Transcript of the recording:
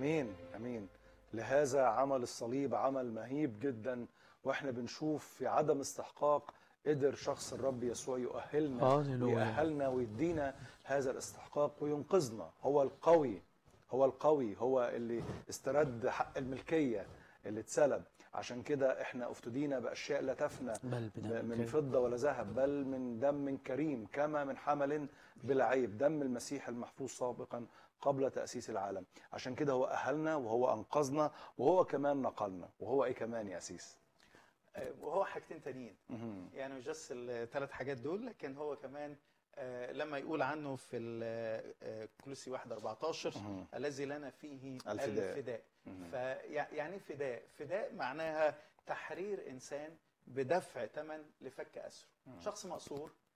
امين امين لهذا عمل الصليب عمل مهيب جدا واحنا بنشوف في عدم استحقاق قدر شخص الرب يسوع يؤهلنا هاليلويا. ويأهلنا ويدينا هذا الاستحقاق وينقذنا هو القوي هو القوي هو اللي استرد حق الملكية اللي اتسلب عشان كده احنا افتدينا باشياء لا تفنى بل بدم من كريم. فضة ولا ذهب بل من دم كريم كما من حمل بلا عيب دم المسيح المحفوظ سابقا قبل تأسيس العالم عشان كده هو أهلنا وهو أنقذنا وهو كمان نقلنا وهو إيه كمان يا أسيس آه، وهو حاجتين تانيين مهم. يعني مش بس الثلاث حاجات دول لكن هو كمان آه، لما يقول عنه في ال- آه، كولوسي 1 14 مهم. الذي لنا فيه الفداء. الفداء مهم. فيعني فداء فداء معناها تحرير انسان بدفع ثمن لفك اسره شخص مقصور